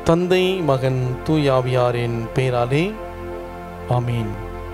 தந்தை மகன் தூயாவியாரின் பெயராலே ஆமீன்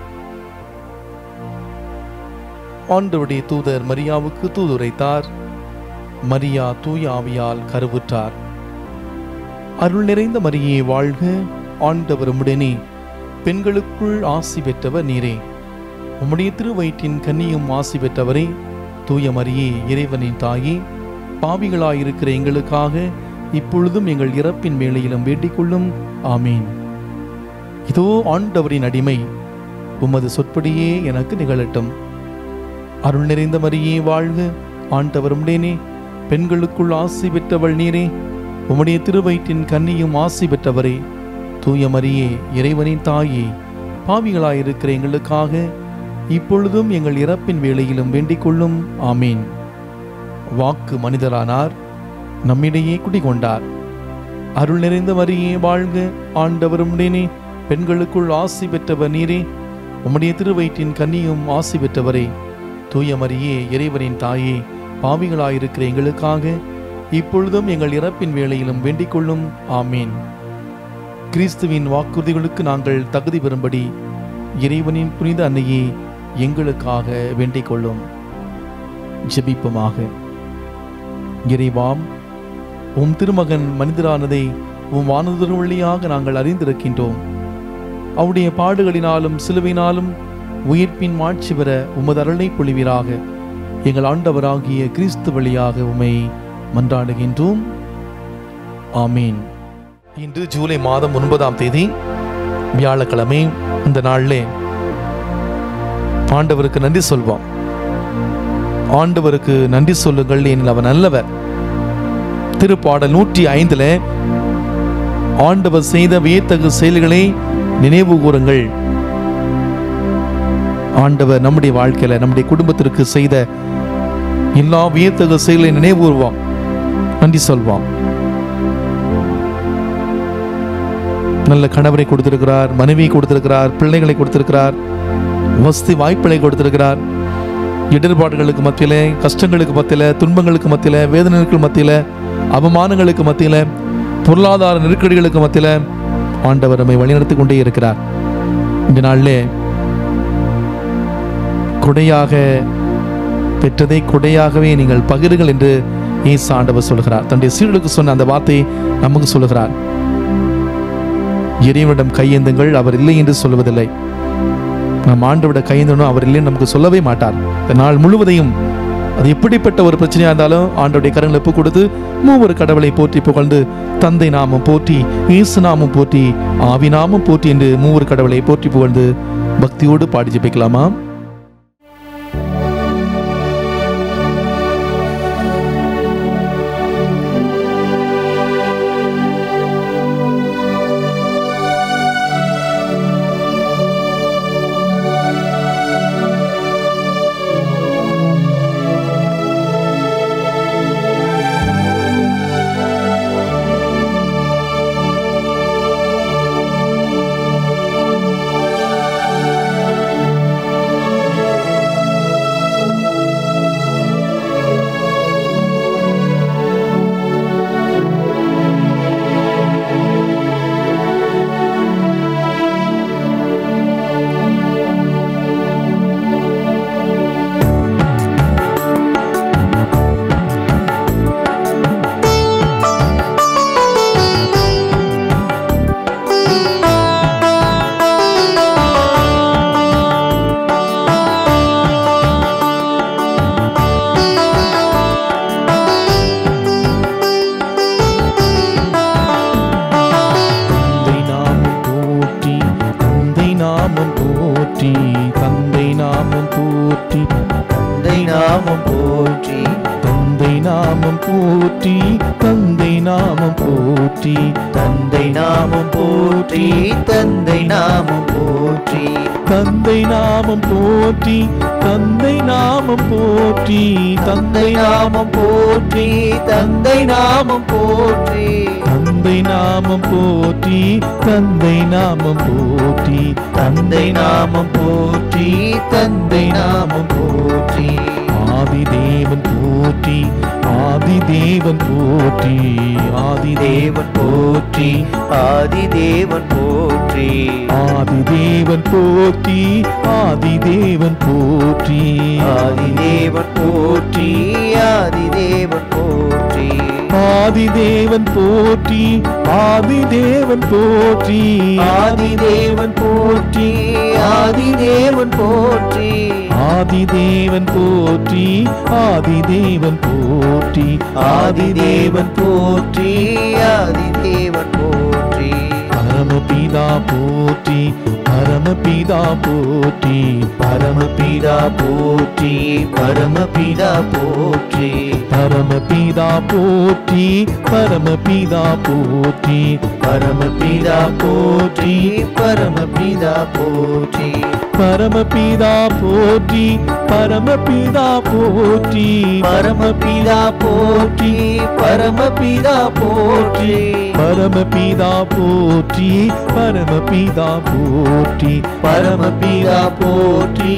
ஆண்டவருடைய தூதர் மரியாவுக்கு தூதுரைத்தார் மரியா தூய ஆவியால் கருவுற்றார் அருள் நிறைந்த மரியே வாழ்க ஆண்டவர் உம்முடனே பெண்களுக்குள் ஆசி பெற்றவர் நீரே உம்முடைய திருவயிற்றின் கன்னியும் ஆசி பெற்றவரே தூய மரியே இறைவனின் தாயே பாவிகளாயிருக்கிற எங்களுக்காக இப்பொழுதும் எங்கள் இறப்பின் வேளையிலும் வேண்டிக் கொள்ளும் ஆமீன் இதோ ஆண்டவரின் அடிமை உமது சொற்படியே எனக்கு நிகழட்டும் அருள் நிறைந்த மரியே வாழ்க ஆண்டவர் உம்முடனே பெண்களுக்குள் ஆசி பெற்றவள் நீரே உம்முடைய திருவயிற்றின் கன்னியும் ஆசி பெற்றவரே தூய மரியே இறைவனின் தாயே பாவிகளாயிருக்கிற எங்களுக்காக இப்பொழுதும் எங்கள் இறப்பின் வேளையிலும் வேண்டிக் கொள்ளும் ஆமீன் வாக்கு மனிதரானார் நம்மிடையே குடிகொண்டார் அருள் நிறைந்த மரியே வாழ்க ஆண்டவர் உம்முடனே பெண்களுக்குள் ஆசி பெற்றவர் நீரே உம்முடைய திருவயிற்றின் கன்னியும் ஆசி பெற்றவரே தூய மரியே இறைவனின் தாயே பாவிகளாயிருக்கிற எங்களுக்காக இப்பொழுதும் எங்கள் இறப்பின் வேளையிலும் வேண்டிக் கொள்ளும் ஆமீன் கிறிஸ்துவின் வாக்குறுதிகளுக்கு நாங்கள் தகுதி பெறும்படி இறைவனின் புனித அன்னையே எங்களுக்காக வேண்டிக் கொள்ளும் ஜெபிப்பமாக இறைவாம் உம் திருமகன் மனிதரானதை உம் வானதுர் வழியாக நாங்கள் அறிந்திருக்கின்றோம் அவருடைய பாடுகளினாலும் சிலுவையினாலும் உயிர்ப்பின் மாட்சி பெற உமது அருளை பொழிவீராக எங்கள் ஆண்டவராகிய கிறிஸ்து வழியாக உமை மன்றாடுகின்றோம் ஆமீன் இன்று ஜூலை மாதம் ஒன்பதாம் தேதி வியாழக்கிழமை இந்த நாளிலே ஆண்டவருக்கு நன்றி சொல்வோம் ஆண்டவருக்கு நன்றி சொல்லுங்கள் ஏனில் அவர் நல்லவர் திருப்பாடல் நூற்றி ஐந்துல ஆண்டவர் செய்த வியத்தகு செயல்களை நினைவு கூறுங்கள் ஆண்டவர் நம்முடைய வாழ்க்கையில நம்முடைய குடும்பத்திற்கு செய்த எல்லா வியத்தகு செயல்களை நினைவுறுவோம் நன்றி சொல்வோம் நல்ல கணவரை கொடுத்திருக்கிறார் மனைவியை கொடுத்திருக்கிறார் பிள்ளைகளை கொடுத்திருக்கிறார் வசதி வாய்ப்புகளை கொடுத்திருக்கிறார் இடர்பாடுகளுக்கு மத்தியில கஷ்டங்களுக்கு மத்தியில துன்பங்களுக்கு மத்தியில வேதனைகளுக்கு மத்தியில அவமானங்களுக்கு மத்தியில பொருளாதார நெருக்கடிகளுக்கு மத்தியில ஆண்டவர் நம்மை வழிநடத்தி கொண்டே இருக்கிறார் இந்த நாளிலே கொடையாக பெற்றதை கொடையாகவே நீங்கள் பகிருங்கள் என்று இயேசு ஆண்டவர் சொல்கிறார் தன்னுடைய சீடர்களுக்கு சொன்ன அந்த வார்த்தை நமக்கு சொல்லுகிறார் இறைவனிடம் கையேந்துங்கள் அவர் இல்லை என்று சொல்வதில்லை நாம் ஆண்டவிட கையேந்தணும் அவர் இல்லைன்னு நமக்கு சொல்லவே மாட்டார் இந்த நாள் முழுவதையும் அது எப்படிப்பட்ட ஒரு பிரச்சனையா இருந்தாலும் ஆண்டோடைய கரங்களை ஒப்பு கொடுத்து மூவர் கடவுளை போற்றி புகழ்ந்து தந்தை நாமம் போற்றி இயேசு நாமம் போற்றி ஆவி நாமம் போற்றி என்று மூவர் கடவுளை போற்றி புகழ்ந்து பக்தியோடு பாடி ஜெபிக்கலாமா தந்தை நாமம் போற்றி தந்தை நாமம் போற்றி தந்தை நாமம் போற்றி தந்தை நாமம் போற்றி தந்தை நாமம் போற்றி தந்தை நாமம் போற்றி தந்தை நாமம் போற்றி தந்தை நாமம் போற்றி தந்தை நாமம் போற்றி தந்தை நாமம் போற்றி தந்தை நாமம் போற்றி தந்தை நாமம் போற்றி தந்தை நாமம் போற்றி தந்தை நாமம் போற்றி தந்தை நாமம் போற்றி தந்தை நாமம் போற்றி ஆதி தேவன் போற்றி ஆதி தேவன் போற்றி ஆதி தேவன் போற்றி ஆதி தேவன் போற்றி ஆதி தேவன் போற்றி ஆதி தேவன் போற்றி ஆதி தேவன் போற்றி ஆதி தேவன் போற்றி ஆதி தேவன் போற்றி ஆதி தேவன் போற்றி ஆதி தேவன் போற்றி ஆதி தேவன் போற்றி ஆதி தேவன் போற்றி ஆதி தேவன் போற்றி ஆதி தேவன் போற்றி ஆதி தேவன் போற்றி பரமபிதா போற்றி பரமபிதா போற்றி பரமபிதா போற்றி பரமபிதா போற்றி பரமபிதா போற்றி பரமபிதா போற்றி பரமபிதா போற்றி பரமபிதா போற்றி பரமபிதா போற்றி பரமபிதா போற்றி பரமபிதா போற்றி பரமபிதா போற்றி பரமபிதா போற்றி பரமபிதா போற்றி பரமபிதா போற்றி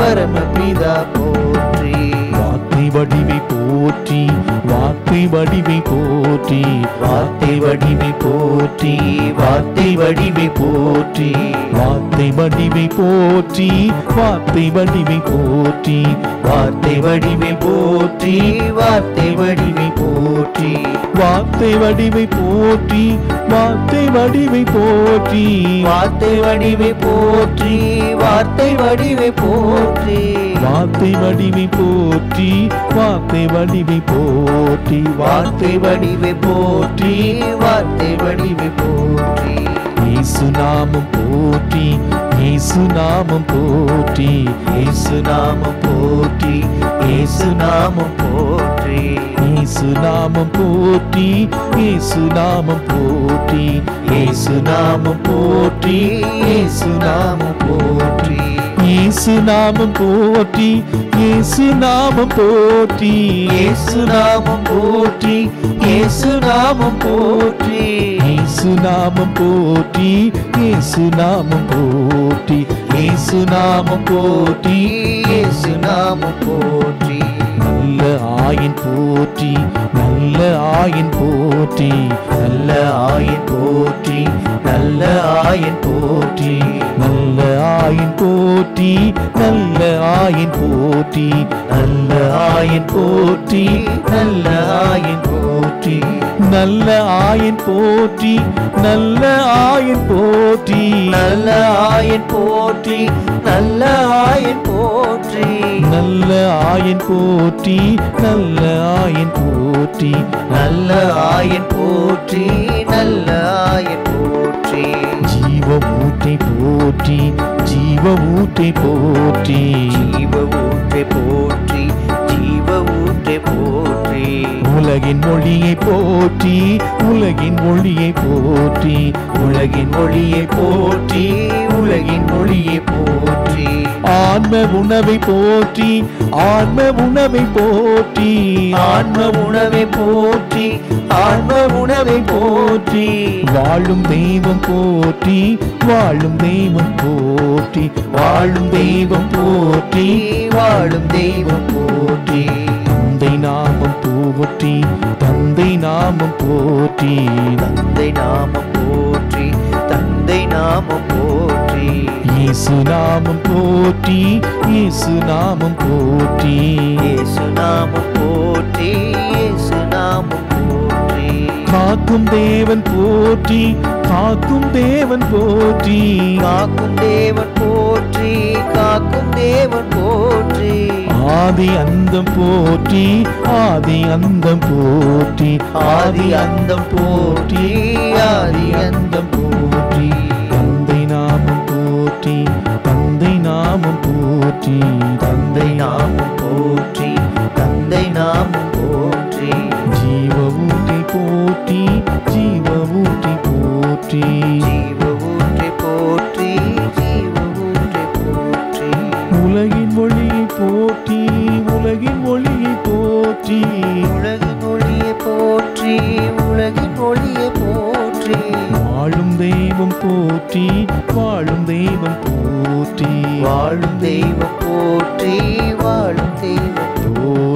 பரமபிதா போற்றி வார்த்தை வடிவை போற்றி வார்த்தை வடிவை போற்றி வார்த்தை வடிவை போற்றி வார்த்தை வடிவை போற்றி வார்த்தை வடிவை போற்றி வார்த்தை வடிவை போற்றி வார்த்தை வடிவை போற்றி வார்த்தை வடிவை போற்றி வார்த்தை வடிவை போற்றி வார்த்தை வடிவை போற்றி வார்த்தை வடிவை போற்றி வார்த்தை வடிவை போற்றி வார்த்தை வடிவை போற்றி வார்த்தை வடிவை போற்றி வார்த்தை வடிவை போற்றி வார்த்தை வடிவை போற்றி இயேசு நாமம் போற்றி இயேசு நாமம் போற்றி இயேசு நாமம் போற்றி இயேசு நாமம் போற்றி இயேசு நாமம் போற்றி இயேசு நாமம் போற்றி இயேசு நாமம் போற்றி இயேசு நாமம் போற்றி இயேசு நாமம் போற்றி இயேசு நாமம் போற்றி இயேசு நாமம் போற்றி இயேசு நாமம் போற்றி இயேசு நாமம் போற்றி இயேசு நாமம் போற்றி இயேசு நாமம் போற்றி இயேசு நாமம் போற்றி நல்ல ஆயின் போற்றி நல்ல ஆயின் போற்றி நல்ல ஆயன் போற்றி நல்ல ஆயன் போற்றி நல்ல ஆயின் போற்றி நல்ல ஆயின் போற்றி நல்ல ஆயன் போற்றி நல்ல ஆயன் போற்றி நல்ல ஆயின் போற்றி நல்ல ஆயின் போற்றி நல்ல ஆயன் போற்றி நல்ல ஆயன் போற்றி நல்ல ஆயின் போற்றி நல்ல ஆயின் போற்றி நல்ல ஆயன் போற்றி நல்ல ஆயன் போற்றி ஜீவ ஊற்றை போற்றி ஜீவ ஊற்றை போற்றி ஜீவ ஊற்றை போற்றி ஜீவ ஊற்றை போற்றி உலகின் மொழியை போற்றி உலகின் மொழியை போற்றி உலகின் ஒளியை போற்றி உலகின் ஒளியை போற்றி ஆன்ம உணவை போற்றி ஆன்ம உணவை போற்றி ஆன்ம உணவை போற்றி ஆன்ம உணவை போற்றி வாழும் தெய்வம் போற்றி வாழும் தெய்வம் போற்றி வாழும் தெய்வம் போற்றி வாழும் தெய்வம் போற்றி தந்தை நாமம் போற்றி தந்தை நாமம் போற்றி தந்தை நாமம் போற்றி தந்தை நாமம் போற்றி இயேசு நாமம் போற்றி இயேசு நாமம் போற்றி இயேசு நாமம் போற்றி இயேசு நாமம் போற்றி காக்கும் தேவன் போற்றி காக்கும் தேவன் போற்றி காக்கும் தேவன் போற்றி காக்கும் தேவன் போற்றி ஆதி அந்தம் போற்றி ஆதி அந்தம் போற்றி ஆதி அந்தம் போற்றி ஆதி அந்தம் போற்றி தந்தை நாமம் போற்றி தந்தை நாமம் போற்றி தந்தை நாமம் போற்றி தந்தை நாமம் போற்றி ஜீவ ஊட்டை போற்றி ஜீவ ஊட்டை போற்றி ஜீவ ஊற்றி போற்றி ஜீவ ஊற்றி போற்றி உலகின் ஒளியை போற்றி உலகின் ஒளியை போற்றி உலகின் ஒளியை போற்றி உலகின் ஒளியை போற்றி வாழும் தெய்வம் போற்றி வாழும் தெய்வம் போற்றி வாழும் தெய்வம் போற்றி வாழும் தெய்வம்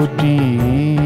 போற்றி